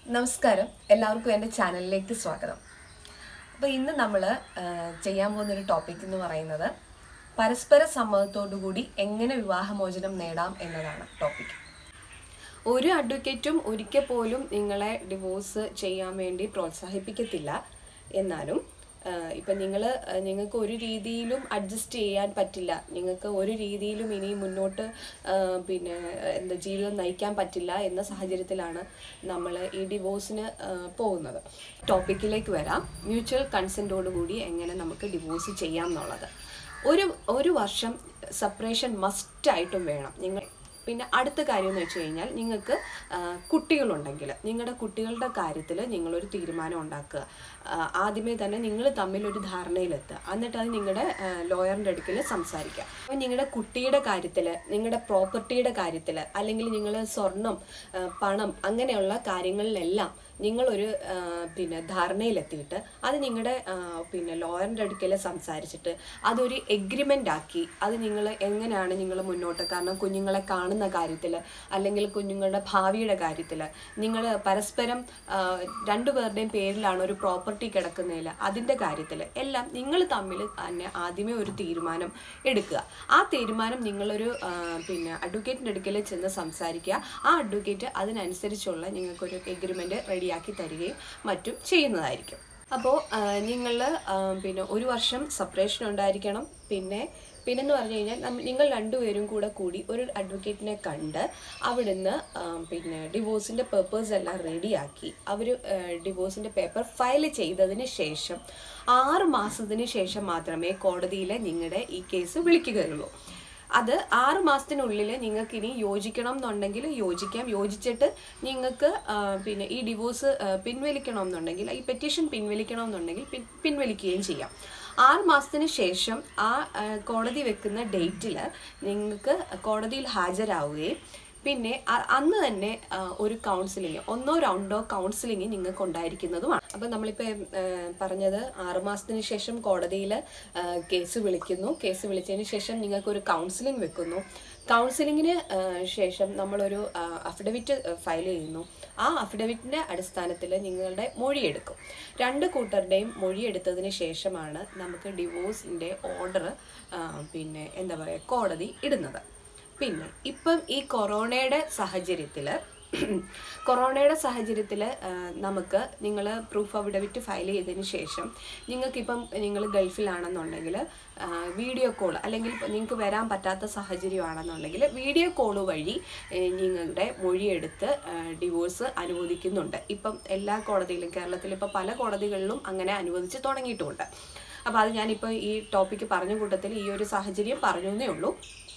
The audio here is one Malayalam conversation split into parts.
നമസ്കാരം എല്ലാവർക്കും എൻ്റെ ചാനലിലേക്ക് സ്വാഗതം അപ്പോൾ ഇന്ന് നമ്മൾ ചെയ്യാൻ പോകുന്ന ഒരു ടോപ്പിക് എന്ന് പറയുന്നത് പരസ്പര സമ്മതത്തോടു കൂടി എങ്ങനെ വിവാഹമോചനം നേടാം എന്നതാണ് ടോപ്പിക് ഒരു അഡ്വക്കേറ്റും ഒരിക്കൽ പോലും നിങ്ങളെ ഡിവോഴ്സ് ചെയ്യാൻ വേണ്ടി പ്രോത്സാഹിപ്പിക്കത്തില്ല എന്നാലും ആഹ് ഇപ്പം നിങ്ങൾ നിങ്ങൾക്ക് ഒരു രീതിയിലും അഡ്ജസ്റ്റ് ചെയ്യാൻ പറ്റില്ല നിങ്ങൾക്ക് ഒരു രീതിയിലും ഇനി മുന്നോട്ട് ആഹ് പിന്നെ എന്താ ജീവിതം നയിക്കാൻ പറ്റില്ല എന്ന സാഹചര്യത്തിലാണ് നമ്മൾ ഈ ഡിവോഴ്സിന് ആഹ് പോകുന്നത് ടോപ്പിക്കിലേക്ക് വരാം മ്യൂച്വൽ കൺസെൻറ്റോടുകൂടി എങ്ങനെ നമുക്ക് ഡിവോഴ്സ് ചെയ്യാം എന്നുള്ളത് ഒരു ഒരു വർഷം സെപ്പറേഷൻ മസ്റ്റായിട്ടും വേണം നിങ്ങൾ പിന്നെ അടുത്ത കാര്യം എന്ന് വെച്ച് കഴിഞ്ഞാൽ നിങ്ങൾക്ക് ആ, കുട്ടികളുണ്ടെങ്കിൽ നിങ്ങളുടെ കുട്ടികളുടെ കാര്യത്തിൽ നിങ്ങളൊരു തീരുമാനം ഉണ്ടാക്കുക ആ, ആദ്യമേ തന്നെ നിങ്ങൾ തമ്മിൽ ഒരു ധാരണയിലെത്തുക എന്നിട്ട് അത് നിങ്ങളുടെ ലോയറിൻ്റെ അടുക്കൽ സംസാരിക്കുക അപ്പോൾ നിങ്ങളുടെ കുട്ടിയുടെ കാര്യത്തിൽ നിങ്ങളുടെ പ്രോപ്പർട്ടിയുടെ കാര്യത്തിൽ അല്ലെങ്കിൽ നിങ്ങൾ സ്വർണം ആ, പണം അങ്ങനെയുള്ള കാര്യങ്ങളിലെല്ലാം നിങ്ങളൊരു ആ, പിന്നെ ധാരണയിലെത്തിയിട്ട് അത് നിങ്ങളുടെ ആ, പിന്നെ ലോയറിൻ്റെ അടുക്കൽ സംസാരിച്ചിട്ട് അതൊരു എഗ്രിമെൻ്റ് ആക്കി അത് നിങ്ങൾ എങ്ങനെയാണ് നിങ്ങൾ മുന്നോട്ട് കാരണം കുഞ്ഞുങ്ങളെ കാണുന്ന കാര്യത്തിൽ അല്ലെങ്കിൽ കുഞ്ഞുങ്ങളുടെ ഭാവിയുടെ കാര്യത്തിൽ നിങ്ങൾ പരസ്പരം ആ, രണ്ടുപേരുടെയും പേരിലാണ് ഒരു പ്രോപ്പർട്ടി കിടക്കുന്നതിൽ അതിൻ്റെ കാര്യത്തിൽ എല്ലാം നിങ്ങൾ തമ്മിൽ തന്നെ ആദ്യമേ ഒരു തീരുമാനം എടുക്കുക ആ തീരുമാനം നിങ്ങളൊരു ആ, പിന്നെ അഡ്വക്കേറ്റിൻ്റെ അടുക്കൽ ചെന്ന് സംസാരിക്കുക ആ അഡ്വക്കേറ്റ് അതിനനുസരിച്ചുള്ള നിങ്ങൾക്കൊരു എഗ്രിമെൻറ്റ് റെഡിയാക്കി തരികയും മറ്റും ചെയ്യുന്നതായിരിക്കും അപ്പോൾ നിങ്ങൾ പിന്നെ ഒരു വർഷം സെപ്പറേഷൻ ഉണ്ടായിരിക്കണം പിന്നെ പിന്നെന്ന് പറഞ്ഞു കഴിഞ്ഞാൽ നമ്മ- നിങ്ങൾ രണ്ടുപേരും കൂടെ കൂടി ഒരു അഡ്വക്കേറ്റിനെ കണ്ട് അവിടുന്ന് ആ, പിന്നെ ഡിവോഴ്സിൻ്റെ പേപ്പേഴ്സ് എല്ലാം റെഡിയാക്കി അവർ ഡിവോഴ്സിൻ്റെ പേപ്പർ ഫയൽ ചെയ്തതിന് ശേഷം ആറ് മാസത്തിന് ശേഷം മാത്രമേ കോടതിയിൽ നിങ്ങളുടെ ഈ കേസ് വിളിക്കുകയുള്ളൂ അത് ആറ് മാസത്തിനുള്ളിൽ നിങ്ങൾക്ക് ഇനി യോജിക്കണം എന്നുണ്ടെങ്കിൽ യോജിക്കാം യോജിച്ചിട്ട് നിങ്ങൾക്ക് ആ, പിന്നെ ഈ ഡിവോഴ്സ് പിൻവലിക്കണം എന്നുണ്ടെങ്കിൽ ഈ പെറ്റീഷൻ പിൻവലിക്കണം എന്നുണ്ടെങ്കിൽ പിൻ പിൻവലിക്കുകയും ചെയ്യാം ആറ് മാസത്തിന് ശേഷം ആ ആ, കോടതി വെക്കുന്ന ഡേറ്റിൽ നിങ്ങൾക്ക് കോടതിയിൽ ഹാജരാവുകയും പിന്നെ അ- അന്ന് തന്നെ ആ, ഒരു കൗൺസിലിംഗ് ഒന്നോ രണ്ടോ കൗൺസിലിംഗ് നിങ്ങൾക്ക് ഉണ്ടായിരിക്കുന്നതുമാണ് അപ്പം നമ്മളിപ്പോൾ പറഞ്ഞത് ആറുമാസത്തിന് ശേഷം കോടതിയിൽ കേസ് വിളിക്കുന്നു കേസ് വിളിച്ചതിന് ശേഷം നിങ്ങൾക്ക് ഒരു കൗൺസിലിംഗ് വെക്കുന്നു കൗൺസിലിങ്ങിന് ശേഷം നമ്മളൊരു അഫിഡവിറ്റ് ഫയൽ ചെയ്യുന്നു ആ അഫിഡവിറ്റിൻ്റെ അടിസ്ഥാനത്തിൽ നിങ്ങളുടെ മൊഴിയെടുക്കും രണ്ട് കൂട്ടരുടെയും മൊഴിയെടുത്തതിന് ശേഷമാണ് നമുക്ക് ഡിവോഴ്സിൻ്റെ ഓർഡർ പിന്നെ എന്താ പറയുക കോടതി ഇടുന്നത് പിന്നെ ഇപ്പം ഈ കൊറോണയുടെ സാഹചര്യത്തിൽ കൊറോണയുടെ സാഹചര്യത്തിൽ നമുക്ക് നിങ്ങൾ പ്രൂഫ് അഫിഡവിറ്റ് ഫയൽ ചെയ്തതിന് ശേഷം നിങ്ങൾക്കിപ്പം നിങ്ങൾ ഗൾഫിലാണെന്നുണ്ടെങ്കിൽ വീഡിയോ കോൾ അല്ലെങ്കിൽ ഇപ്പം നിങ്ങൾക്ക് വരാൻ പറ്റാത്ത സാഹചര്യമാണെന്നുണ്ടെങ്കിൽ വീഡിയോ കോൾ വഴി ഏഹ്, നിങ്ങളുടെ മൊഴിയെടുത്ത് ഡിവോഴ്സ് അനുവദിക്കുന്നുണ്ട് ഇപ്പം എല്ലാ കോടതിയിലും കേരളത്തിൽ ഇപ്പോൾ പല കോടതികളിലും അങ്ങനെ അനുവദിച്ച് തുടങ്ങിയിട്ടുമുണ്ട് അപ്പോൾ അത് ഞാനിപ്പോൾ ഈ ടോപ്പിക്ക് പറഞ്ഞ കൂട്ടത്തിൽ ഈ ഒരു സാഹചര്യം പറഞ്ഞു എന്നേ ഉള്ളൂ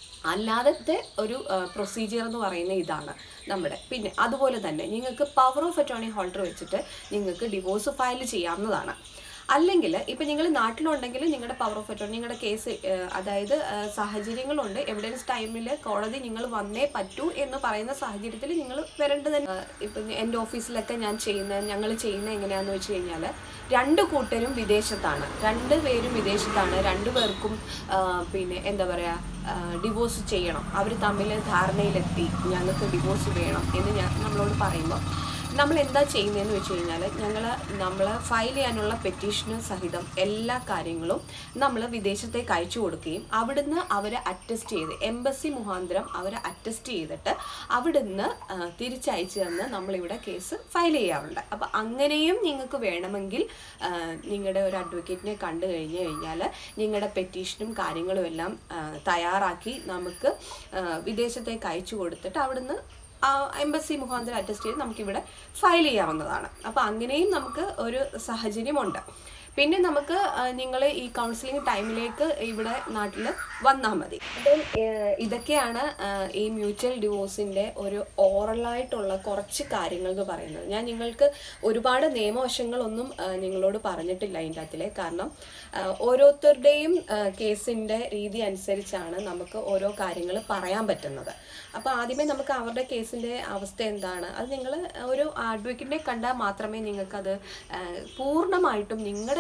അല്ലാതെ ഒരു പ്രൊസീജിയർ എന്ന് പറയുന്ന ഇതാണ് നമ്മുടെ പിന്നെ അതുപോലെ തന്നെ നിങ്ങൾക്ക് പവർ ഓഫ് അറ്റോർണി ഹോൾഡർ വെച്ചിട്ട് നിങ്ങൾക്ക് ഡിവോഴ്സ് ഫയൽ ചെയ്യാവുന്നതാണ് അല്ലെങ്കിൽ ഇപ്പം നിങ്ങൾ നാട്ടിലുണ്ടെങ്കിൽ നിങ്ങളുടെ പവർ ഓഫ് അറ്റോർണി നിങ്ങളുടെ കേസ് അതായത് ആ, സാഹചര്യങ്ങളുണ്ട് എവിഡൻസ് ടൈമിൽ കോടതി നിങ്ങൾ വന്നേ പറ്റൂ എന്ന് പറയുന്ന സാഹചര്യത്തിൽ നിങ്ങൾ വരേണ്ടത് തന്നെ ആ, ഇപ്പം എൻ്റെ ഓഫീസിലൊക്കെ ഞാൻ ചെയ്യുന്ന ഞങ്ങൾ ചെയ്യുന്നത് എങ്ങനെയാണെന്ന് വെച്ച് കഴിഞ്ഞാൽ രണ്ട് കൂട്ടരും വിദേശത്താണ് രണ്ട് പേരും വിദേശത്താണ് രണ്ടു പേർക്കും ആ, പിന്നെ എന്താ പറയുക ഡിവോഴ്സ് ചെയ്യണം അവർ തമ്മിൽ ധാരണയിലെത്തി ഞങ്ങൾക്ക് ഡിവോഴ്സ് വേണം എന്ന് ഞാൻ നമ്മളോട് പറയുമ്പോൾ നമ്മൾ എന്താ ചെയ്യുന്നതെന്ന് വെച്ച് കഴിഞ്ഞാൽ ഞങ്ങൾ നമ്മൾ ഫയൽ ചെയ്യാനുള്ള പെറ്റീഷന് സഹിതം എല്ലാ കാര്യങ്ങളും നമ്മൾ വിദേശത്തേക്ക് അയച്ചു കൊടുക്കുകയും അവിടുന്ന് അവരെ അറ്റസ്റ്റ് ചെയ്ത് എംബസി മുഖാന്തരം അവരെ അറ്റസ്റ്റ് ചെയ്തിട്ട് അവിടുന്ന് ആ, തിരിച്ചയച്ചു തന്ന് നമ്മളിവിടെ കേസ് ഫയൽ ചെയ്യാറുണ്ട് അപ്പോൾ അങ്ങനെയും നിങ്ങൾക്ക് വേണമെങ്കിൽ ആ, നിങ്ങളുടെ ഒരു അഡ്വക്കേറ്റിനെ കണ്ടു കഴിഞ്ഞു കഴിഞ്ഞാൽ നിങ്ങളുടെ പെറ്റീഷനും കാര്യങ്ങളും എല്ലാം ആ, തയ്യാറാക്കി നമുക്ക് ആ, വിദേശത്തേക്ക് അയച്ചു കൊടുത്തിട്ട് അവിടുന്ന് ആ എംബസി മുഖാന്തരം അറ്റസ്റ്റ് ചെയ്ത് നമുക്കിവിടെ ഫയൽ ചെയ്യാവുന്നതാണ് അപ്പോൾ അങ്ങനെയും നമുക്ക് ഒരു സാഹചര്യമുണ്ട് പിന്നെ നമുക്ക് നിങ്ങൾ ഈ കൗൺസിലിംഗ് ടൈമിലേക്ക് ഇവിടെ നാട്ടിൽ വന്നാൽ മതി അപ്പം ഏഹ്, ഇതൊക്കെയാണ് ആഹ്, ഈ മ്യൂച്വൽ ഡിവോഴ്സിൻ്റെ ഒരു ഓറലായിട്ടുള്ള കുറച്ച് കാര്യങ്ങൾ എന്ന് പറയുന്നത് ഞാൻ നിങ്ങൾക്ക് ഒരുപാട് നിയമവശങ്ങളൊന്നും ആഹ്, നിങ്ങളോട് പറഞ്ഞിട്ടില്ല അതിൻ്റെ അകത്തിലെ കാരണം ആഹ്, ഓരോരുത്തരുടെയും കേസിൻ്റെ രീതി അനുസരിച്ചാണ് നമുക്ക് ഓരോ കാര്യങ്ങൾ പറയാൻ പറ്റുന്നത് അപ്പോൾ ആദ്യമേ നമുക്ക് അവരുടെ കേസിൻ്റെ അവസ്ഥ എന്താണ് അത് നിങ്ങൾ ഒരു അഡ്വക്കേറ്റിനെ കണ്ടാൽ മാത്രമേ നിങ്ങൾക്കത് ആ, പൂർണ്ണമായിട്ടും നിങ്ങളുടെ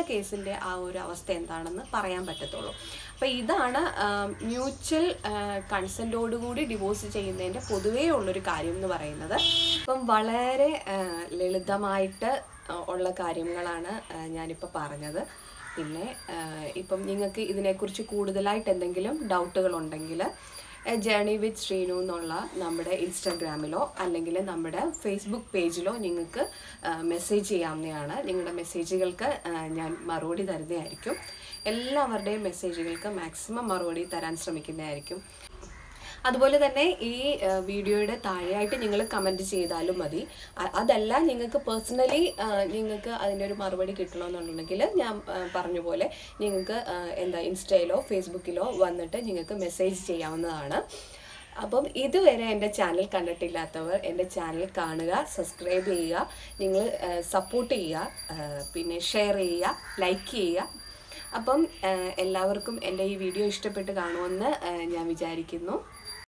കേസിൻ്റെ ആ ഒരു അവസ്ഥ എന്താണെന്ന് പറയാൻ പറ്റത്തുള്ളൂ അപ്പോൾ ഇതാണ് മ്യൂച്വൽ കൺസെൻറ്റോടുകൂടി ഡിവോഴ്സ് ചെയ്യുന്നതിൻ്റെ പൊതുവേ ഉള്ളൊരു കാര്യം എന്ന് പറയുന്നത് അപ്പം വളരെ ആ, ലളിതമായിട്ട് ആ, ഉള്ള കാര്യങ്ങളാണ് ആ, ഞാനിപ്പോൾ പറഞ്ഞത് പിന്നെ ആ, ഇപ്പം നിങ്ങൾക്ക് ഇതിനെക്കുറിച്ച് കൂടുതലായിട്ട് എന്തെങ്കിലും ഡൗട്ടുകൾ ഉണ്ടെങ്കിൽ ജേണി വിത്ത് ശ്രീനു എന്നുള്ള നമ്മുടെ ഇൻസ്റ്റാഗ്രാമിലോ അല്ലെങ്കിൽ നമ്മുടെ ഫേസ്ബുക്ക് പേജിലോ നിങ്ങൾക്ക് മെസ്സേജ് ചെയ്യാവുന്നതാണ് നിങ്ങളുടെ മെസ്സേജുകൾക്ക് ആ, ഞാൻ മറുപടി തരുന്നതായിരിക്കും എല്ലാവരുടെയും മെസ്സേജുകൾക്ക് മാക്സിമം മറുപടി തരാൻ ശ്രമിക്കുന്നതായിരിക്കും അതുപോലെ തന്നെ ഈ ആ, വീഡിയോയുടെ താഴെയായിട്ട് നിങ്ങൾ കമൻറ്റ് ചെയ്താലും മതി അ- അതല്ല നിങ്ങൾക്ക് പേഴ്സണലി നിങ്ങൾക്ക് അതിൻ്റെ ഒരു മറുപടി കിട്ടണമെന്നുണ്ടെങ്കിൽ ഞാൻ ആ, പറഞ്ഞ പോലെ നിങ്ങൾക്ക് ആ, എന്താ ഇൻസ്റ്റയിലോ ഫേസ്ബുക്കിലോ വന്നിട്ട് നിങ്ങൾക്ക് മെസ്സേജ് ചെയ്യാവുന്നതാണ് അപ്പം ഇതുവരെ എൻ്റെ ചാനൽ കണ്ടിട്ടില്ലാത്തവർ എൻ്റെ ചാനൽ കാണുക സബ്സ്ക്രൈബ് ചെയ്യുക നിങ്ങൾ സപ്പോർട്ട് ചെയ്യുക ആ, പിന്നെ ഷെയർ ചെയ്യുക ലൈക്ക് ചെയ്യുക അപ്പം ആ, എല്ലാവർക്കും എൻ്റെ ഈ വീഡിയോ ഇഷ്ടപ്പെട്ട് കാണുമെന്ന് ആ, ഞാൻ വിചാരിക്കുന്നു